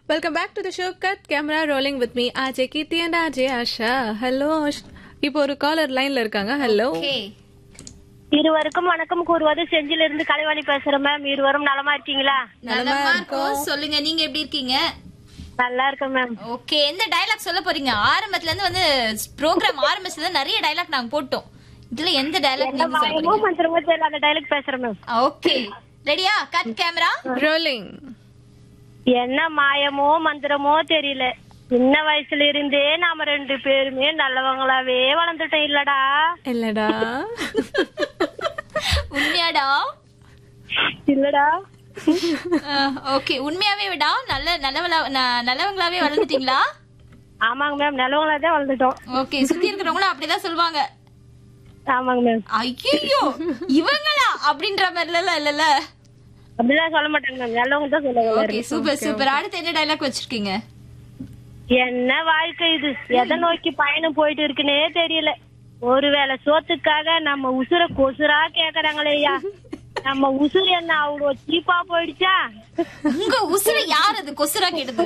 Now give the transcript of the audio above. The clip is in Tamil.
welcome back to the show cut camera rolling with me RJ Keerthi and RJ Asha hello இப்போ ஒரு காலர் லைன்ல இருக்காங்க ஹலோ ஓகே இருவருக்கும் வணக்கம் கூறுவது செஞ்சில இருந்து கலைவாணி பேசுறேன் மேம் இருவரும் நலமா இருக்கீங்களா நலமா இருக்கோம் சொல்லுங்க நீங்க எப்படி இருக்கீங்க நல்லா இருக்கேன் மேம் ஓகே எந்த டயலாக் சொல்ல போறீங்க ஆரம்பத்துல இருந்து வந்து ப்ரோக்ராம் ஆரம்பிச்சதுல நிறைய டயலாக் நாங்க போட்டோம் இதுல எந்த டயலாக் நீங்க சொல்ல மாயமோ போறீங்க மந்திரமோ தெரியல அந்த டைலாக் பேசுறேன் மேம் ஓகே ரெடியா கட் கேமரா ரோலிங் என்ன மாயமோ மந்திரமோ தெரியல சின்ன வயசுல இருந்தே நாம ரெண்டு பேருமே நல்லவங்களாவே வளர்ந்துட்டோம் இல்லடா இல்லடா உண்மையாடா இல்லடா ஓகே உண்மையாவே விடா நல்ல நல்லவளா ந- நல்லவங்களாவே வளர்ந்துட்டீங்களா ஆமாங்க மேம் நல்லவங்களா தான் வளர்ந்துட்டோம் ஓகே சுத்தி இருக்கிறவங்களும் அப்படிதான் சொல்லுவாங்க ஆமாங்க மேம் ஐயோ இவங்களா அப்படின்ற மாதிரி எல்லாம் இல்லல்ல அப்படிலாம் சொல்ல மாட்டாங்க மேம் நல்லவங்க தான் சொல்லுவாங்க ஓகே சூப்பர் சூப்பர் அடுத்து என்ன டயலாக் வச்சிருக்கீங்க என்ன வாழ்க்கை இது எதை நோக்கி பயணம் போயிட்டு இருக்குன்னே தெரியல ஒருவேளை சோத்துக்காக நம்ம உசுர கொசுரா கேக்குறாங்களேயா நம்ம உசுறு என்ன அவ்வளவு சீப்பா போயிடுச்சா உங்க உசுர யார் அது கொசுரா கேட்டது